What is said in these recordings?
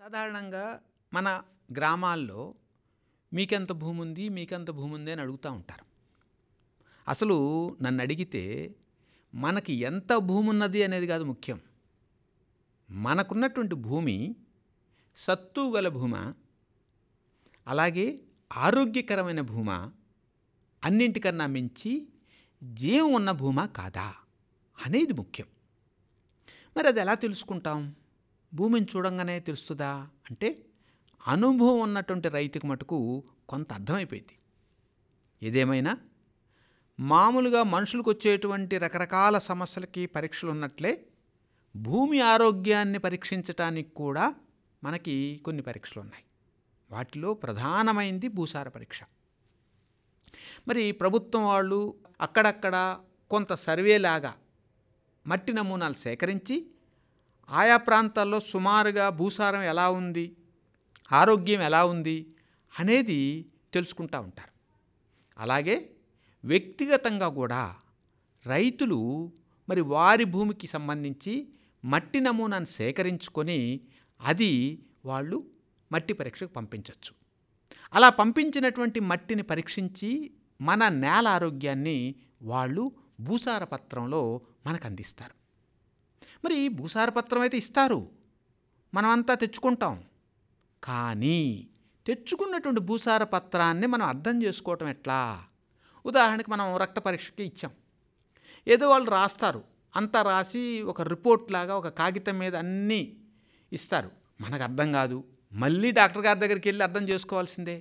సాధారణంగా మన గ్రామాల్లో మీకెంత భూమి ఉంది మీకెంత భూమి ఉంది అని అడుగుతూ ఉంటారు అసలు నన్ను అడిగితే మనకి ఎంత భూమి ఉన్నది అనేది కాదు ముఖ్యం మనకున్నటువంటి భూమి సత్తు గల భూమా అలాగే ఆరోగ్యకరమైన భూమా అన్నింటికన్నా మించి జీవం ఉన్న భూమా కాదా అనేది ముఖ్యం మరి అది ఎలా తెలుసుకుంటాం భూమిని చూడంగానే తెలుస్తుందా అంటే అనుభవం ఉన్నటువంటి రైతుకు మటుకు కొంత అర్థమైపోయింది ఏదేమైనా మామూలుగా మనుషులకు వచ్చేటువంటి రకరకాల సమస్యలకి పరీక్షలు ఉన్నట్లే భూమి ఆరోగ్యాన్ని పరీక్షించటానికి కూడా మనకి కొన్ని పరీక్షలు ఉన్నాయి వాటిలో ప్రధానమైంది భూసార పరీక్ష మరి ప్రభుత్వం వాళ్ళు అక్కడక్కడ కొంత సర్వేలాగా మట్టి నమూనాలు సేకరించి ఆయా ప్రాంతాల్లో సుమారుగా భూసారం ఎలా ఉంది ఆరోగ్యం ఎలా ఉంది అనేది తెలుసుకుంటూ ఉంటారు అలాగే వ్యక్తిగతంగా కూడా రైతులు మరి వారి భూమికి సంబంధించి మట్టి నమూనాను సేకరించుకొని అది వాళ్ళు మట్టి పరీక్షకు పంపించవచ్చు అలా పంపించినటువంటి మట్టిని పరీక్షించి మన నేల ఆరోగ్యాన్ని వాళ్ళు భూసార పత్రంలో మనకు అందిస్తారు మరి భూసార పత్రం అయితే ఇస్తారు మనమంతా తెచ్చుకుంటాం కానీ తెచ్చుకున్నటువంటి భూసార పత్రాన్ని మనం అర్థం చేసుకోవటం ఎట్లా ఉదాహరణకి మనం రక్త పరీక్షకి ఇచ్చాం ఏదో వాళ్ళు రాస్తారు అంతా రాసి ఒక రిపోర్ట్ లాగా ఒక కాగితం మీద అన్నీ ఇస్తారు మనకు అర్థం కాదు మళ్ళీ డాక్టర్ గారి దగ్గరికి వెళ్ళి అర్థం చేసుకోవాల్సిందే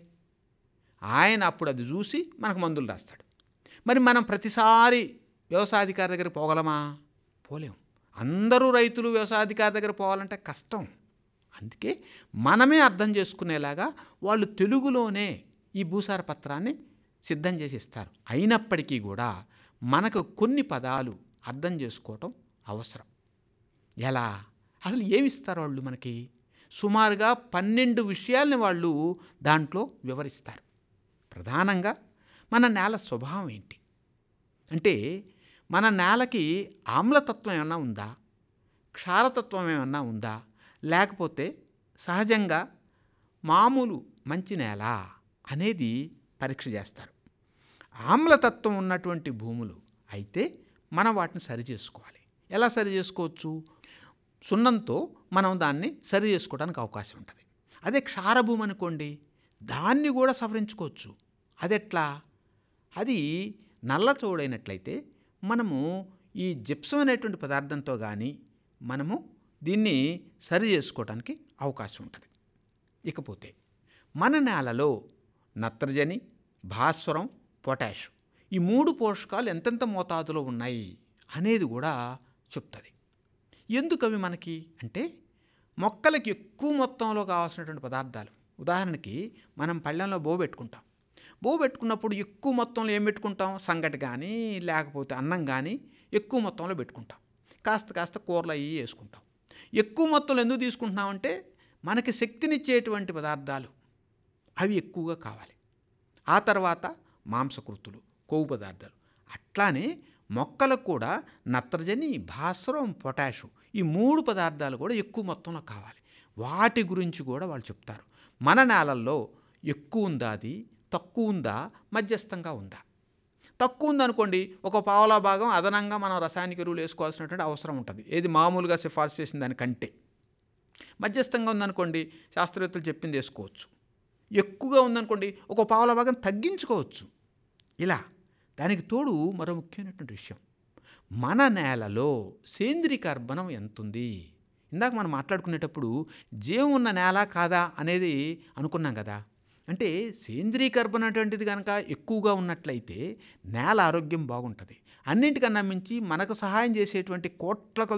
ఆయన అప్పుడు అది చూసి మనకు మందులు రాస్తాడు మరి మనం ప్రతిసారి వ్యవసాయాధికారి దగ్గర పోగలమా పోలేం అందరూ రైతులు వ్యవసాయాధికారి దగ్గర పోవాలంటే కష్టం అందుకే మనమే అర్థం చేసుకునేలాగా వాళ్ళు తెలుగులోనే ఈ భూసార పత్రాన్ని సిద్ధం చేసి ఇస్తారు అయినప్పటికీ కూడా మనకు కొన్ని పదాలు అర్థం చేసుకోవటం అవసరం ఎలా అసలు ఏమి ఇస్తారు వాళ్ళు మనకి సుమారుగా పన్నెండు విషయాల్ని వాళ్ళు దాంట్లో వివరిస్తారు ప్రధానంగా మన నేల స్వభావం ఏంటి అంటే మన నేలకి ఆమ్లతత్వం ఏమన్నా ఉందా క్షారతత్వం ఏమన్నా ఉందా లేకపోతే సహజంగా మామూలు మంచి నేల అనేది పరీక్ష చేస్తారు ఆమ్లతత్వం ఉన్నటువంటి భూములు అయితే మనం వాటిని సరి చేసుకోవాలి ఎలా సరి చేసుకోవచ్చు సున్నంతో మనం దాన్ని సరి చేసుకోవడానికి అవకాశం ఉంటుంది అదే క్షారభూమి అనుకోండి దాన్ని కూడా సవరించుకోవచ్చు అదెట్లా అది నల్ల చోడైనట్లయితే మనము ఈ జిప్సం అనేటువంటి పదార్థంతో కానీ మనము దీన్ని సరి చేసుకోవడానికి అవకాశం ఉంటుంది ఇకపోతే మన నేలలో నత్రజని భాస్వరం పొటాష్ ఈ మూడు పోషకాలు ఎంతెంత మోతాదులో ఉన్నాయి అనేది కూడా చెప్తుంది ఎందుకు అవి మనకి అంటే మొక్కలకి ఎక్కువ మొత్తంలో కావాల్సినటువంటి పదార్థాలు ఉదాహరణకి మనం పళ్ళెంలో బో పెట్టుకుంటాం బో పెట్టుకున్నప్పుడు ఎక్కువ మొత్తంలో ఏం పెట్టుకుంటాం సంగటి కానీ లేకపోతే అన్నం కానీ ఎక్కువ మొత్తంలో పెట్టుకుంటాం కాస్త కాస్త కూరలు అవి వేసుకుంటాం ఎక్కువ మొత్తంలో ఎందుకు తీసుకుంటున్నామంటే మనకి శక్తినిచ్చేటువంటి పదార్థాలు అవి ఎక్కువగా కావాలి ఆ తర్వాత మాంసకృతులు కొవ్వు పదార్థాలు అట్లానే మొక్కలకు కూడా నత్రజని భాస్వరం పొటాషు ఈ మూడు పదార్థాలు కూడా ఎక్కువ మొత్తంలో కావాలి వాటి గురించి కూడా వాళ్ళు చెప్తారు మన నేలల్లో ఎక్కువ ఉందా అది తక్కువ ఉందా మధ్యస్థంగా ఉందా తక్కువ ఉందనుకోండి ఒక పావలా భాగం అదనంగా మనం రసాయనిక ఎరువులు వేసుకోవాల్సినటువంటి అవసరం ఉంటుంది ఏది మామూలుగా సిఫార్సు చేసిన దానికంటే మధ్యస్థంగా ఉందనుకోండి శాస్త్రవేత్తలు చెప్పింది వేసుకోవచ్చు ఎక్కువగా ఉందనుకోండి ఒక పావుల భాగం తగ్గించుకోవచ్చు ఇలా దానికి తోడు మరో ముఖ్యమైనటువంటి విషయం మన నేలలో సేంద్రియ కర్బనం ఎంతుంది ఇందాక మనం మాట్లాడుకునేటప్పుడు జీవం ఉన్న నేల కాదా అనేది అనుకున్నాం కదా అంటే సేంద్రీయ కర్బనం అటువంటిది కనుక ఎక్కువగా ఉన్నట్లయితే నేల ఆరోగ్యం బాగుంటుంది అన్నింటికన్నా మించి మనకు సహాయం చేసేటువంటి కోట్ల